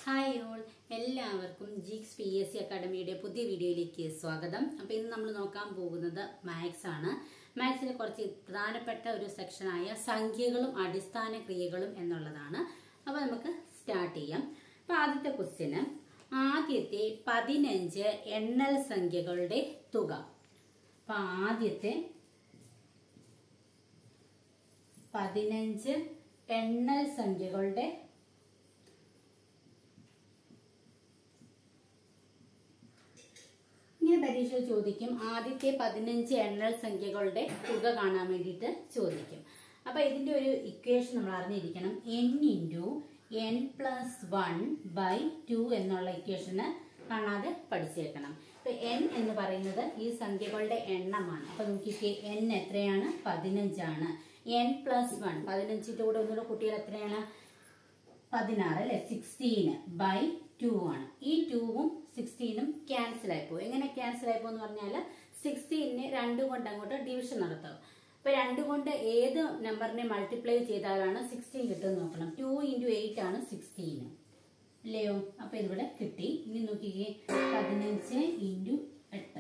hi all എല്ലാവർക്കും ജിക്സ് P S C അക്കാഡമിയുടെ പുതിയ വീഡിയോയിലേക്ക് സ്വാഗതം അപ്പോൾ ഇന്ന് നമ്മൾ നോക്കാൻ പോകുന്നത് മാത്സ് ആണ് മാത്സിലെ കുറച്ച് പ്രധാനപ്പെട്ട ഒരു സെക്ഷനായ സംഖ്യകളും അടിസ്ഥാന ക്രിയകളും എന്നുള്ളതാണ് അപ്പോൾ നമുക്ക് സ്റ്റാർട്ട് ചെയ്യാം അപ്പോൾ ആദ്യത്തെ ക്വസ്റ്റ്യന് ആദ്യത്തെ പതിനഞ്ച് എണ്ണൽ സംഖ്യകളുടെ തുക അപ്പോൾ ആദ്യത്തെ പതിനഞ്ച് എണ്ണൽ സംഖ്യകളുടെ ഇങ്ങനെ പരീക്ഷ ചോദിക്കും ആദ്യത്തെ പതിനഞ്ച് എണ്ണൽ സംഖ്യകളുടെ തുക കാണാൻ വേണ്ടിയിട്ട് ചോദിക്കും അപ്പൊ ഇതിന്റെ ഒരു ഇക്വേഷൻ നമ്മൾ അറിഞ്ഞിരിക്കണം N into N plus one by two എന്നുള്ള ഇക്വേഷന് കാണാതെ പഠിച്ചേക്കണം ഇപ്പൊ എൻ എന്ന് പറയുന്നത് ഈ സംഖ്യകളുടെ എണ്ണമാണ് അപ്പൊ നോക്കിക്കേ എൻ എത്രയാണ് പതിനഞ്ചാണ് എൻ പ്ലസ് വൺ പതിനഞ്ചിന്റെ കൂടെ ഒന്നുകൂടെ കുട്ടികൾ എത്രയാണ് പതിനാറ് അല്ലെ സിക്സ്റ്റീന് ബൈ ടു ആണ് ഈ ടൂവും സിക്സ്റ്റീനും ക്യാൻസൽ ആയിപ്പോ എങ്ങനെ ക്യാൻസൽ ആയിപ്പോ എന്ന് പറഞ്ഞാൽ സിക്സ്റ്റീനെ രണ്ട് കൊണ്ട് അങ്ങോട്ട് ഡിവിഷൻ നടത്തും അപ്പൊ രണ്ട് കൊണ്ട് ഏത് നമ്പറിനെ മൾട്ടിപ്ലൈ ചെയ്താലാണ് സിക്സ്റ്റീൻ കിട്ടുമെന്ന് നോക്കണം ടു ഇൻറ്റു എയ്റ്റ് ആണ് സിക്സ്റ്റീന് അല്ലയോ അപ്പൊ ഇതിവിടെ കിട്ടി ഇനി നോക്കിക്കേ പതിനഞ്ച് ഇൻറ്റു എട്ട്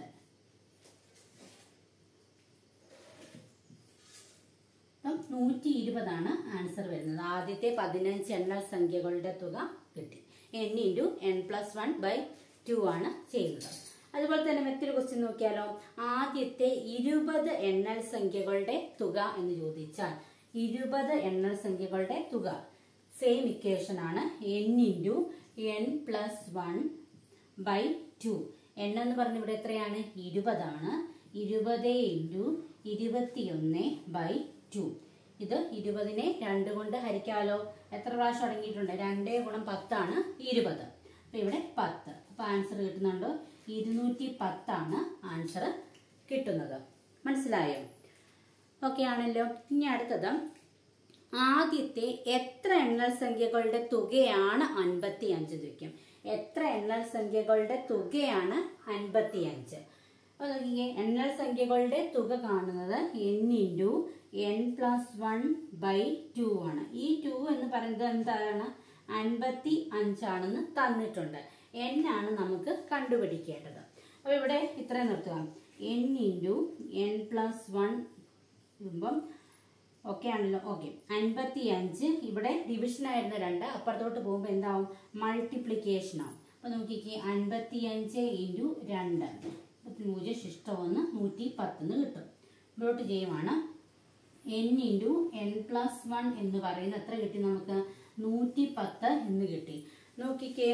അപ്പം നൂറ്റി ഇരുപതാണ് ആൻസർ വരുന്നത് ആദ്യത്തെ പതിനഞ്ച് എണ്ണൽ സംഖ്യകളുടെ തുക കിട്ടി N into N plus one by two ആണ് ചെയ്യുന്നത് അതുപോലെ തന്നെ മറ്റൊരു ക്വസ്റ്റ്യൻ നോക്കിയാലോ ആദ്യത്തെ ഇരുപത് എണ്ണൽ സംഖ്യകളുടെ തുക എന്ന് ചോദിച്ചാൽ ഇരുപത് എണ്ണൽ സംഖ്യകളുടെ തുക സെയിം ഇക്വേഷൻ ആണ് N into N plus one by two എണ്ണ എന്ന് പറഞ്ഞ ഇവിടെ എത്രയാണ് ഇരുപതാണ് ഇരുപത് ഇൻറ്റു ഇരുപത്തിയൊന്ന് ബൈ ടു ഇത് ഇരുപതിനെ രണ്ട് കൊണ്ട് ഹരിക്കാലോ എത്ര പ്രാവശ്യം അടങ്ങിയിട്ടുണ്ട് രണ്ടേ ഗുണം പത്താണ് ഇരുപത് അപ്പൊ ഇവിടെ പത്ത് അപ്പൊ ആൻസർ കിട്ടുന്നുണ്ട് ഇരുന്നൂറ്റി പത്താണ് ആൻസർ കിട്ടുന്നത് മനസ്സിലായോ ഓക്കെ ആണല്ലോ ഇനി അടുത്തത് ആദ്യത്തെ എത്ര എണ്ണൽ സംഖ്യകളുടെ തുകയാണ് അൻപത്തി അഞ്ച് ചോദിക്കും എത്ര എണ്ണൽ സംഖ്യകളുടെ തുകയാണ് അൻപത്തി അഞ്ച് അപ്പോൾ നോക്കിയേ എണ്ണൽ സംഖ്യകളുടെ തുക കാണുന്നത് N into N plus one by two ആണ് ഈ ടു എന്ന് പറയുന്നത് എന്താണ് അൻപത്തി അഞ്ചാണെന്ന് തന്നിട്ടുണ്ട് എൻ ആണ് നമുക്ക് കണ്ടുപിടിക്കേണ്ടത് അപ്പോൾ ഇവിടെ ഇത്രയും നിർത്തുക N into N plus one ഇടുമ്പം ഓക്കെ ആണല്ലോ ഓക്കെ അൻപത്തി അഞ്ച് ഇവിടെ ഡിവിഷൻ ആയിരുന്ന രണ്ട് അപ്പുറത്തോട്ട് പോകുമ്പോൾ എന്താവും മൾട്ടിപ്ലിക്കേഷൻ ആവും അപ്പോൾ നോക്കിക്കേ അൻപത്തി അഞ്ച് ഇൻറ്റു രണ്ട് പൂജ്യം ശിഷ്ടം ഒന്ന് നൂറ്റി പത്തെന്ന് കിട്ടും ഇവിടോട്ട് ചെയ്യുവാണ് N into N plus one എന്ന് പറയുന്നത് എത്ര കിട്ടി നമുക്ക് നൂറ്റി പത്ത് എന്ന് കിട്ടി നോക്കിക്കേ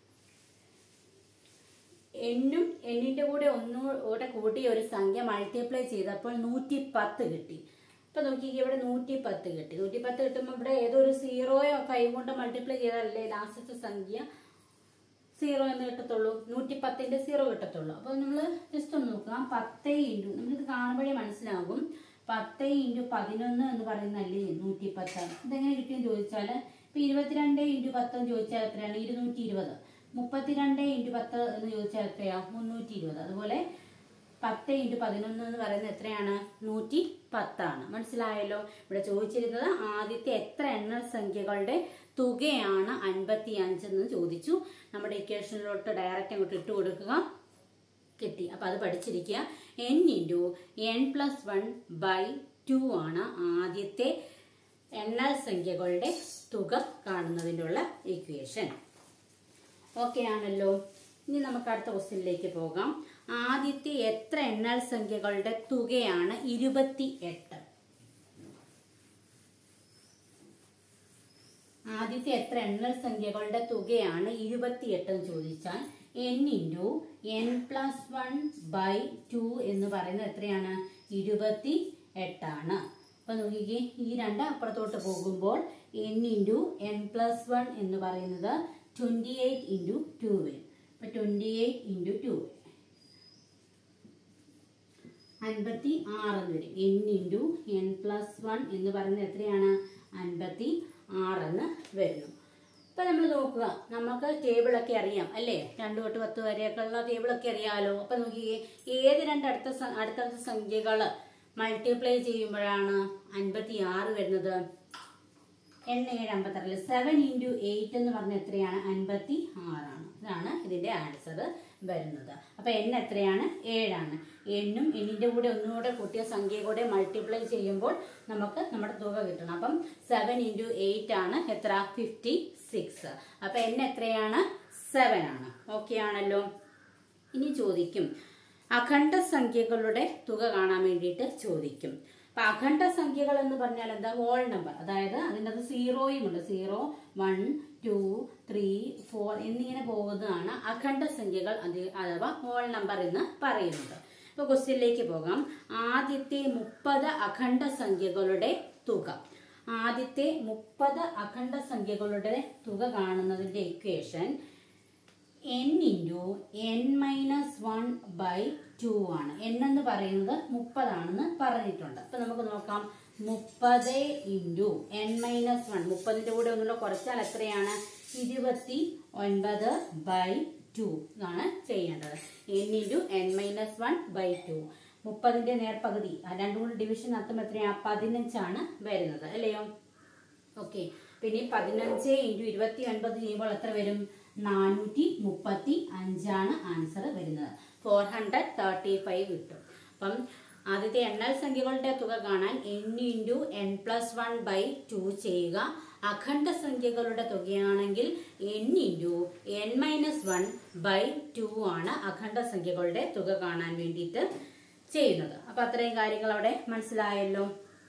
എന്നും എന്നിന്റെ കൂടെ ഒന്നുകൂടെ കൂട്ടി ഒരു സംഖ്യ മൾട്ടിപ്ലൈ ചെയ്തപ്പോൾ നൂറ്റി പത്ത് കിട്ടി അപ്പൊ നോക്കിക്കേ ഇവിടെ നൂറ്റി പത്ത് കിട്ടി നൂറ്റി പത്ത് കിട്ടുമ്പോൾ ഇവിടെ ഏതോ ഒരു സീറോയോ ഫൈവ് കൊണ്ട് മൾട്ടിപ്ലൈ ചെയ്താലല്ലേ ലാസ്റ്റത്തെ സംഖ്യ സീറോ എന്ന് കിട്ടത്തുള്ളൂ നൂറ്റി പത്തിന്റെ സീറോ കിട്ടത്തുള്ളൂ അപ്പൊ നമ്മൾ ജസ്റ്റ് ഒന്ന് നോക്കാം പത്ത് ഇൻറ്റു നമ്മളിത് കാണുമ്പോഴേ മനസ്സിലാകും പത്ത് ഇൻറ്റു പതിനൊന്ന് എന്ന് പറയുന്നല്ലേ നൂറ്റി പത്ത് ഇതെങ്ങനെ കിട്ടിയെന്ന് ചോദിച്ചാൽ ഇപ്പൊ ഇരുപത്തിരണ്ട് ഇൻറ്റു പത്ത് എന്ന് ചോദിച്ചാൽ എത്രയാണ് ഇരുന്നൂറ്റി ഇരുപത് മുപ്പത്തിരണ്ട് ഇൻറ്റു പത്ത് എന്ന് ചോദിച്ചാൽ എത്രയാ മുന്നൂറ്റി ഇരുപത് അതുപോലെ പത്ത് ഇൻറ്റു പതിനൊന്ന് എന്ന് പറയുന്നത് എത്രയാണ് നൂറ്റി പത്താണ് മനസ്സിലായല്ലോ ഇവിടെ ചോദിച്ചിരുന്നത് ആദ്യത്തെ എത്ര എണ്ണ സംഖ്യകളുടെ തുകയാണ് അൻപത്തി അഞ്ചെന്ന് ചോദിച്ചു നമ്മുടെ ഇക്വേഷനിലോട്ട് ഡയറക്റ്റ് അങ്ങോട്ട് ഇട്ട് കൊടുക്കുക കിട്ടി അപ്പൊ അത് പഠിച്ചിരിക്കുക N into N plus one by two ആണ് ആദ്യത്തെ എണ്ണൽ സംഖ്യകളുടെ തുക കാണുന്നതിനുള്ള ഇക്വേഷൻ ഓക്കെ ആണല്ലോ ഇനി നമുക്ക് അടുത്ത ക്വസ്റ്റ്യനിലേക്ക് പോകാം ആദ്യത്തെ എത്ര എണ്ണൽ സംഖ്യകളുടെ തുകയാണ് ഇരുപത്തി എട്ട് ആദ്യത്തെ എത്ര എണ്ണൽ സംഖ്യകളുടെ തുകയാണ് ഇരുപത്തിയെട്ട് എന്ന് ചോദിച്ചാൽ N into N plus one by two എന്ന് പറയുന്നത് എത്രയാണ് ഇരുപത്തി എട്ടാണ് അപ്പൊ നോക്കിക്കേ ഈ രണ്ട് അപ്പുറത്തോട്ട് പോകുമ്പോൾ N into N plus one എന്ന് പറയുന്നത് ട്വന്റി എയ്റ്റ് ഇൻറ്റു ടു വരും അപ്പൊ ട്വന്റി എയ്റ്റ് ഇൻറ്റു ടു അൻപത്തി ആറ് വരും N into N plus one എന്ന് പറയുന്നത് എത്രയാണ് അൻപത്തി ആറെന്ന് വരുന്നു ഇപ്പൊ നമ്മൾ നോക്കുക നമുക്ക് ടേബിളൊക്കെ അറിയാം അല്ലേ രണ്ടു തൊട്ട് പത്ത് വരെയൊക്കെ ഉള്ള ടേബിളൊക്കെ അറിയാമല്ലോ അപ്പൊ നോക്കിയേ ഏത് രണ്ട് അടുത്ത സ- അടുത്തടുത്ത സംഖ്യകൾ മൾട്ടിപ്ലൈ ചെയ്യുമ്പോഴാണ് അൻപത്തി ആറ് വരുന്നത് എണ്ണ ഏഴ് അമ്പത്താറിൽ സെവൻ ഇൻറ്റു എയ്റ്റ് എന്ന് പറഞ്ഞ എത്രയാണ് അൻപത്തി ആറാണ് ഇതാണ് ഇതിന്റെ ആൻസർ വരുന്നത് അപ്പൊ എണ്ണ എത്രയാണ് ഏഴാണ് എണ്ണും എണ്ണിന്റെ കൂടെ ഒന്നുകൂടെ കൂട്ടിയ സംഖ്യ കൂടെ മൾട്ടിപ്ലൈ ചെയ്യുമ്പോൾ നമുക്ക് നമ്മുടെ തുക കിട്ടണം അപ്പം സെവൻ ഇൻറ്റു എയ്റ്റ് ആണ് എത്ര ഫിഫ്റ്റി സിക്സ് അപ്പൊ എണ്ണ എത്രയാണ് സെവൻ ആണ് ഓക്കെ ആണല്ലോ ഇനി ചോദിക്കും അഖണ്ഡ സംഖ്യകളുടെ തുക കാണാൻ വേണ്ടിയിട്ട് ചോദിക്കും അപ്പൊ അഖണ്ഡ സംഖ്യകൾ എന്ന് പറഞ്ഞാൽ എന്താ ഹോൾ നമ്പർ അതായത് അതിൻ്റെ അത് സീറോയും ഉണ്ട് zero one two three four എന്നിങ്ങനെ പോകുന്നതാണ് അഖണ്ഡ സംഖ്യകൾ അത് അഥവാ ഹോൾ നമ്പർ എന്ന് പറയുന്നത് ഇപ്പൊ ക്വസ്റ്റ്യനിലേക്ക് പോകാം ആദ്യത്തെ മുപ്പത് അഖണ്ഡ സംഖ്യകളുടെ തുക ആദ്യത്തെ മുപ്പത് അഖണ്ഡ സംഖ്യകളുടെ തുക കാണുന്നതിന്റെ equation N into N minus one by two ആണ് എൻ എന്ന് പറയുന്നത് മുപ്പതാണെന്ന് പറഞ്ഞിട്ടുണ്ട് അപ്പൊ നമുക്ക് നോക്കാം മുപ്പത് ഇൻറ്റു എൻ മൈനസ് വൺ മുപ്പതിന്റെ കൂടെ ഒന്നുള്ള കുറച്ചാൽ എത്രയാണ് ഇരുപത്തി ഒൻപത് ബൈ ടു ഇതാണ് ചെയ്യേണ്ടത് N into N minus one by two മുപ്പതിന്റെ നേർപകുതി ആ രണ്ടും കൂടി ഡിവിഷൻ നടത്തും എത്രയാണ് പതിനഞ്ചാണ് വരുന്നത് അല്ലയോ ഓക്കെ പിന്നെ പതിനഞ്ച് ഇൻറ്റു ഇരുപത്തി ഒൻപത് ചെയ്യുമ്പോൾ എത്ര വരും നാനൂറ്റി മുപ്പത്തി അഞ്ചാണ് ആൻസർ വരുന്നത് ഫോർ ഹൺഡ്രഡ് തേർട്ടി ഫൈവ് കിട്ടും അപ്പം ആദ്യത്തെ എണ്ണൽ സംഖ്യകളുടെ തുക കാണാൻ N into N plus one by two ചെയ്യുക അഖണ്ഡ സംഖ്യകളുടെ തുകയാണെങ്കിൽ N into N minus one by two ആണ് അഖണ്ഡ സംഖ്യകളുടെ തുക കാണാൻ വേണ്ടിയിട്ട് ചെയ്യുന്നത് അപ്പൊ അത്രയും കാര്യങ്ങൾ അവിടെ മനസ്സിലായല്ലോ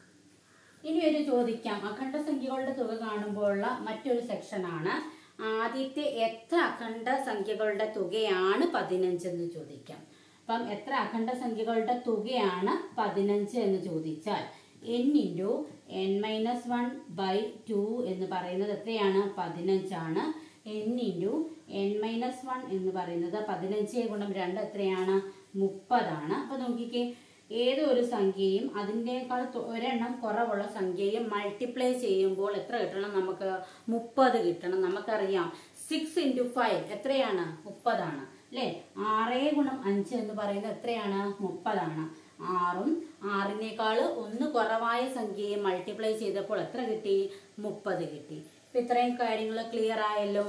ഇനി ഒരു ചോദിക്കാം അഖണ്ഡ സംഖ്യകളുടെ തുക കാണുമ്പോഴുള്ള മറ്റൊരു സെക്ഷനാണ് ആദ്യത്തെ എത്ര അഖണ്ഡ സംഖ്യകളുടെ തുകയാണ് പതിനഞ്ച് എന്ന് ചോദിക്കാം അപ്പം എത്ര അഖണ്ഡ സംഖ്യകളുടെ തുകയാണ് പതിനഞ്ച് എന്ന് ചോദിച്ചാൽ N into N minus one by two എന്ന് പറയുന്നത് എത്രയാണ് പതിനഞ്ചാണ് N into N minus one എന്ന് പറയുന്നത് പതിനഞ്ച് ഗുണം രണ്ട് എത്രയാണ് മുപ്പതാണ് അപ്പൊ നോക്കിക്കേ ഏതോ ഒരു സംഖ്യയും അതിൻ്റെക്കാൾ തൊ- ഒരെണ്ണം കുറവുള്ള സംഖ്യയും മൾട്ടിപ്ലൈ ചെയ്യുമ്പോൾ എത്ര കിട്ടണം നമുക്ക് മുപ്പത് കിട്ടണം നമുക്കറിയാം സിക്സ് ഇൻറ്റു ഫൈവ് എത്രയാണ് മുപ്പതാണ് അല്ലേ ആറേ ഗുണം അഞ്ച് എന്ന് പറയുന്നത് എത്രയാണ് മുപ്പതാണ് ആറും ആറിനേക്കാൾ ഒന്ന് കുറവായ സംഖ്യയെ മൾട്ടിപ്ലൈ ചെയ്തപ്പോൾ എത്ര കിട്ടി മുപ്പത് കിട്ടി ഇപ്പൊ ഇത്രയും കാര്യങ്ങൾ ക്ലിയർ ആയല്ലോ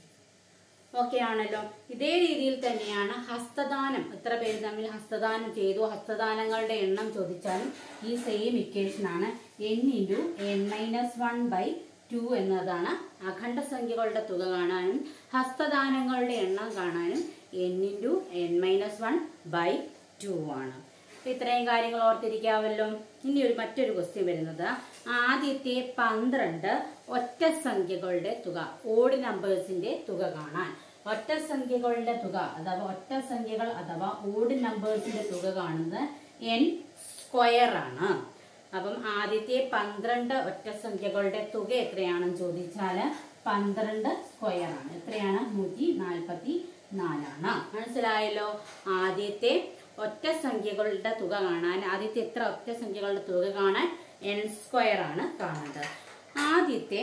ഓക്കെ ആണല്ലോ ഇതേ രീതിയിൽ തന്നെയാണ് ഹസ്തദാനം എത്ര പേര് തമ്മിൽ ഹസ്തദാനം ചെയ്തു ഹസ്തദാനങ്ങളുടെ എണ്ണം ചോദിച്ചാലും ഈ സെയിം ഇക്വേഷൻ ആണ് N into N minus one by two എന്നതാണ് അഖണ്ഡ സംഖ്യകളുടെ തുക കാണാനും ഹസ്തദാനങ്ങളുടെ എണ്ണം കാണാനും N into N minus one by two ആണ് അപ്പൊ ഇത്രയും കാര്യങ്ങൾ ഓർത്തിരിക്കാമല്ലോ ഇനി ഒരു മറ്റൊരു ക്വസ്റ്റ്യൻ വരുന്നത് ആദ്യത്തെ പന്ത്രണ്ട് ഒറ്റ സംഖ്യകളുടെ തുക ഓഡ് നമ്പേഴ്സിന്റെ തുക കാണാൻ ഒറ്റ സംഖ്യകളുടെ തുക അഥവാ ഒറ്റ സംഖ്യകൾ അഥവാ ഓഡ് നമ്പേഴ്സിന്റെ തുക കാണുന്നത് എൻ സ്ക്വയർ ആണ് അപ്പം ആദ്യത്തെ പന്ത്രണ്ട് ഒറ്റ സംഖ്യകളുടെ തുക എത്രയാണെന്ന് ചോദിച്ചാല് പന്ത്രണ്ട് സ്ക്വയർ ആണ് എത്രയാണ് നൂറ്റി നാൽപ്പത്തി നാലാണ് മനസ്സിലായല്ലോ ആദ്യത്തെ ഒറ്റ സംഖ്യകളുടെ തുക കാണാൻ ആദ്യത്തെ എത്ര ഒറ്റ സംഖ്യകളുടെ തുക കാണാൻ എൻ സ്ക്വയർ ആണ് കാണേണ്ടത് ആദ്യത്തെ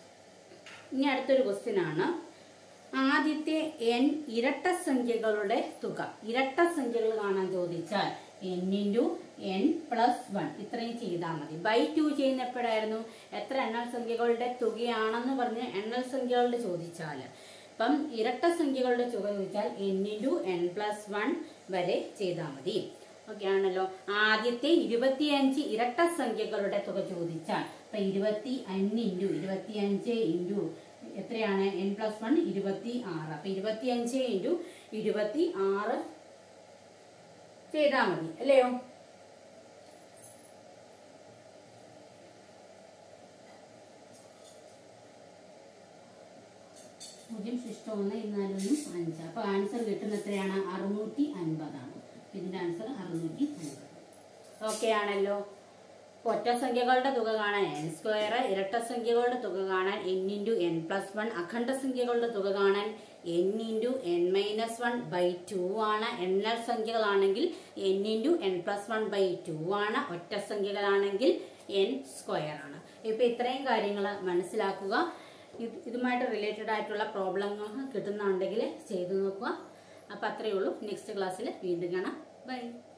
ഇനി അടുത്തൊരു ക്വസ്റ്റ്യൻ ആണ് ആദ്യത്തെ എൻ ഇരട്ട സംഖ്യകളുടെ തുക ഇരട്ട സംഖ്യകൾ കാണാൻ ചോദിച്ചാൽ N into N plus one ഇത്രയും ചെയ്താൽ മതി ബൈ ടു ചെയ്യുന്ന എപ്പോഴായിരുന്നു എത്ര എണ്ണൽ സംഖ്യകളുടെ തുകയാണെന്ന് പറഞ്ഞ് എണ്ണൽ സംഖ്യകളുടെ ചോദിച്ചാൽ അപ്പം ഇരട്ട സംഖ്യകളുടെ തുക ചോദിച്ചാൽ N into N plus one വരെ ചെയ്താൽ മതി ഓക്കെ ആണല്ലോ ആദ്യത്തെ ഇരുപത്തിയഞ്ച് ഇരട്ട സംഖ്യകളുടെ തുക ചോദിച്ചാൽ അപ്പൊ ഇരുപത്തി അഞ്ച് ഇൻറ്റു ഇരുപത്തി അഞ്ച് ഇൻറ്റു എത്രയാണ് എൻ പ്ലസ് വൺ ഇരുപത്തി ആറ് അപ്പൊ ഇരുപത്തി അഞ്ച് ഇൻറ്റു ഇരുപത്തി ആറ് ചെയ്താൽ മതി അല്ലയോ പൂജ്യം ശിഷ്ടം ഒന്ന് ഇരുന്നാലൊന്നും അഞ്ച് അപ്പൊ ആൻസർ കിട്ടുന്ന എത്രയാണ് അറുന്നൂറ്റി അൻപതാണ് ഇതിന്റെ ആൻസർ അറുന്നൂറ്റി അൻപത് ഓക്കെ ആണല്ലോ ഒറ്റ സംഖ്യകളുടെ തുക കാണാൻ എൻ സ്ക്വയർ ഇരട്ട സംഖ്യകളുടെ തുക കാണാൻ N into N plus one അഖണ്ഡ സംഖ്യകളുടെ തുക കാണാൻ N into N minus one by two ആണ് എണ്ണൽ സംഖ്യകളാണെങ്കിൽ N into N plus one by two ആണ് ഒറ്റ സംഖ്യകളാണെങ്കിൽ എൻ സ്ക്വയർ ആണ് ഇപ്പൊ ഇത്രയും കാര്യങ്ങൾ മനസ്സിലാക്കുക ഇത് ഇതുമായിട്ട് റിലേറ്റഡ് ആയിട്ടുള്ള പ്രോബ്ലങ്ങൾ കിട്ടുന്നുണ്ടെങ്കിൽ ചെയ്തു നോക്കുക അപ്പം അത്രയേ ഉള്ളൂ നെക്സ്റ്റ് ക്ലാസ്സിൽ വീണ്ടും കാണാം ബൈ